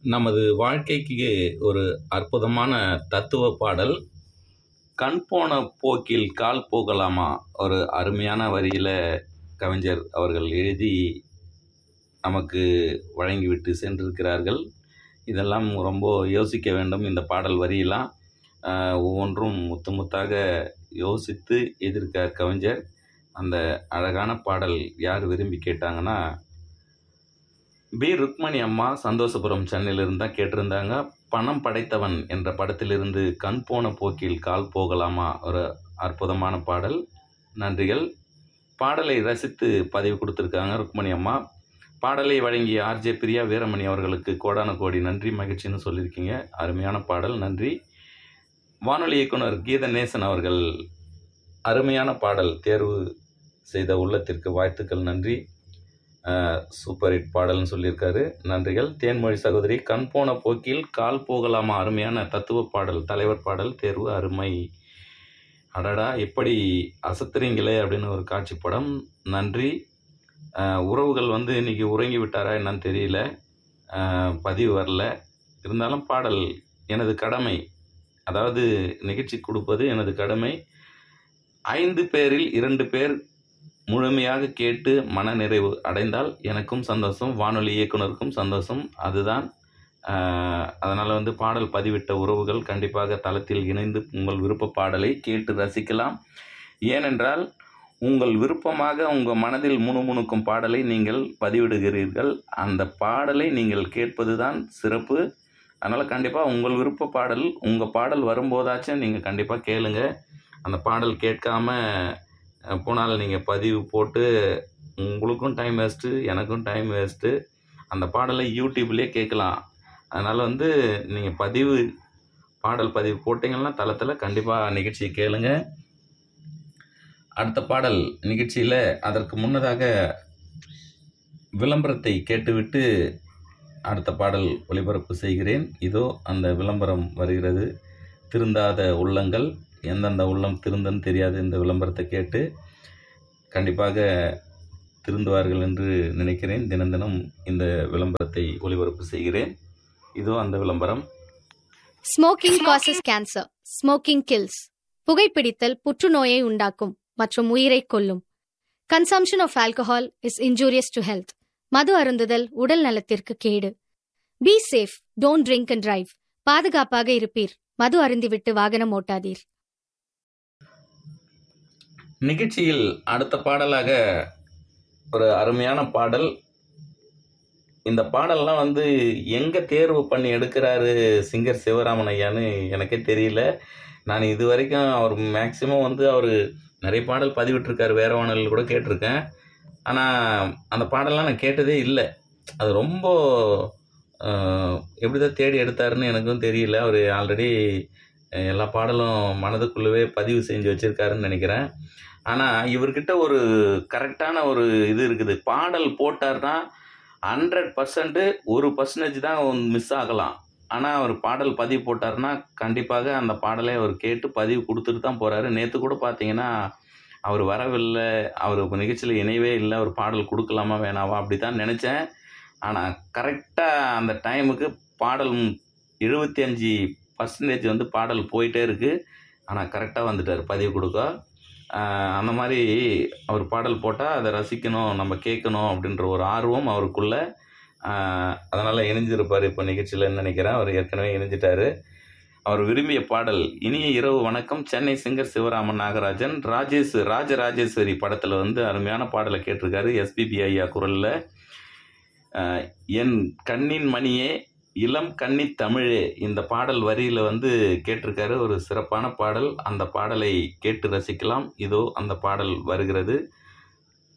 நமது வாழ்க்கைக்கு ஒரு அற்புதமான தத்துவ பாடல் கண் போன போக்கில் கால் போகலாமா ஒரு அருமையான வரியில் கவிஞர் அவர்கள் எழுதி நமக்கு வழங்கிவிட்டு சென்றிருக்கிறார்கள் இதெல்லாம் ரொம்ப யோசிக்க வேண்டும் இந்த பாடல் வரியெல்லாம் ஆஹ், ஒவ்வொன்றும் முத்து முத்தாக யோசித்து எதிர்க்க கவிஞர் அந்த அழகான பாடல் யார் விரும்பி கேட்டாங்கன்னா பி ருக்மணி அம்மா சந்தோஷபுரம் சென்னையிலிருந்து தான் கேட்டிருந்தாங்க பணம் படைத்தவன் என்ற படத்திலிருந்து கண் போன போக்கில் கால் போகலாமா ஒரு அற்புதமான பாடல் நன்றிகள் பாடலை ரசித்து பதிவு கொடுத்துருக்காங்க ருக்மணி அம்மா பாடலை வழங்கிய ஆர்ஜே பிரியா வீரமணி அவர்களுக்கு கோடான கோடி நன்றி மகிழ்ச்சின்னு சொல்லியிருக்கீங்க அருமையான பாடல் நன்றி வானொலி இயக்குனர் கீதநேசன் அவர்கள் அருமையான பாடல் தேர்வு செய்த உள்ளத்திற்கு வாழ்த்துக்கள் நன்றி அஹ், சூப்பர் ஹிட் பாடல்னு சொல்லியிருக்காரு நன்றிகள் தேன்மொழி சகோதரி கண் போன போக்கில் கால் போகலாமா அருமையான தத்துவ பாடல் தலைவர் பாடல் தேர்வு அருமை அடடா எப்படி அசத்துறீங்களே அப்படின்னு ஒரு காட்சி படம் நன்றி அஹ், உறவுகள் வந்து இன்னைக்கு உறங்கி விட்டாரா என்னன்னு தெரியல அஹ், பதிவு வரல இருந்தாலும் பாடல் எனது கடமை அதாவது நிகழ்ச்சி கொடுப்பது எனது கடமை ஐந்து பேரில் இரண்டு பேர் முழுமையாக கேட்டு மனநிறைவு அடைந்தால் எனக்கும் சந்தோஷம் வானொலி இயக்குனருக்கும் சந்தோஷம் அதுதான் அதனால் வந்து பாடல் பதிவிட்ட உறவுகள் கண்டிப்பாக தளத்தில் இணைந்து உங்கள் விருப்ப பாடலை கேட்டு ரசிக்கலாம் ஏனென்றால் உங்கள் விருப்பமாக உங்கள் மனதில் முணுமுணுக்கும் பாடலை நீங்கள் பதிவிடுகிறீர்கள் அந்த பாடலை நீங்கள் கேட்பது தான் சிறப்பு அதனால் கண்டிப்பாக உங்கள் விருப்ப பாடல் உங்கள் பாடல் வரும்போதாச்சும் நீங்கள் கண்டிப்பாக கேளுங்க அந்த பாடல் கேட்காம அஹ், போனால் நீங்கள் பதிவு போட்டு உங்களுக்கும் டைம் வேஸ்ட்டு எனக்கும் டைம் வேஸ்ட்டு அந்த பாடலை யூடியூப்லேயே கேட்கலாம் அதனால் வந்து நீங்கள் பதிவு பாடல் பதிவு போட்டிங்கன்னா தளத்தில் கண்டிப்பாக நிகழ்ச்சியை கேளுங்க அடுத்த பாடல் நிகழ்ச்சியில் அதற்கு முன்னதாக விளம்பரத்தை கேட்டுவிட்டு அடுத்த பாடல் ஒளிபரப்பு செய்கிறேன் இதோ அந்த விளம்பரம் வருகிறது திருந்தாத உள்ளங்கள் எந்தெந்த உள்ளம் திருந்தன்னு தெரியாது இந்த விளம்பரத்தை கேட்டு கண்டிப்பாக திருந்துவார்கள் என்று நினைக்கிறேன் தினம் தினம் இந்த விளம்பரத்தை ஒளிபரப்பு செய்கிறேன் இதோ அந்த விளம்பரம் smoking causes cancer smoking kills புகைப்பிடித்தல் புற்றுநோயை உண்டாக்கும் மற்றும் உயிரை கொல்லும் consumption of alcohol is injurious to health மது அருந்துதல் உடல் நலத்திற்கு கேடு be safe don't drink and drive பாதுகாப்பாக இருப்பீர் மது அருந்திவிட்டு வாகனம் ஓட்டாதீர் நிகழ்ச்சியில் அடுத்த பாடலாக ஒரு அருமையான பாடல் இந்த பாடல்லாம் வந்து எங்கே தேர்வு பண்ணி எடுக்கிறாரு சிங்கர் சிவராமன் ஐயான்னு எனக்கே தெரியல நான் இது வரைக்கும் அவர் மேக்சிமம் வந்து அவர் நிறைய பாடல் பதிவிட்டிருக்காரு வேற வானொலியில் கூட கேட்டிருக்கேன் ஆனால் அந்த பாடல்லாம் நான் கேட்டதே இல்லை அது ரொம்ப எப்படி தான் தேடி எடுத்தாருன்னு எனக்கும் தெரியல அவர் ஆல்ரெடி எல்லா பாடலும் மனதுக்குள்ளவே பதிவு செஞ்சு வச்சுருக்காருன்னு நினைக்கிறேன் ஆனால் இவர்கிட்ட ஒரு கரெக்டான ஒரு இது இருக்குது பாடல் போட்டார்னா ஹண்ட்ரட் பர்சன்ட்டு ஒரு பர்சன்டேஜ் தான் மிஸ் ஆகலாம் ஆனால் அவர் பாடல் பதிவு போட்டார்னா கண்டிப்பாக அந்த பாடலை அவர் கேட்டு பதிவு கொடுத்துட்டு தான் போகிறாரு நேற்று கூட பார்த்தீங்கன்னா அவர் வரவில்லை அவர் நிகழ்ச்சியில் இணையவே இல்லை அவர் பாடல் கொடுக்கலாமா வேணாவா அப்படி தான் நினச்சேன் ஆனால் கரெக்டாக அந்த டைமுக்கு பாடல் எழுபத்தி அஞ்சு பர்சன்டேஜ் வந்து பாடல் போயிட்டே இருக்குது ஆனால் கரெக்டாக வந்துட்டார் பதிவு கொடுக்க ஆஹ் அந்த மாதிரி அவர் பாடல் போட்டால் அதை ரசிக்கணும் நம்ம கேட்கணும் அப்படின்ற ஒரு ஆர்வம் அவருக்குள்ள அதனால் இணைஞ்சிருப்பார் இப்போ நிகழ்ச்சியிலன்னு நினைக்கிறேன் அவர் ஏற்கனவே இணைஞ்சிட்டாரு அவர் விரும்பிய பாடல் இனிய இரவு வணக்கம் சென்னை சிங்கர் சிவராமன் நாகராஜன் ராஜேஷ் ராஜராஜேஸ்வரி படத்தில் வந்து அருமையான பாடலை கேட்டிருக்காரு எஸ்பிபி ஐயா குரலில் என் கண்ணின் மணியே இளம் கன்னி தமிழே இந்த பாடல் வரியில் வந்து கேட்டிருக்காரு ஒரு சிறப்பான பாடல் அந்த பாடலை கேட்டு ரசிக்கலாம் இதோ அந்த பாடல் வருகிறது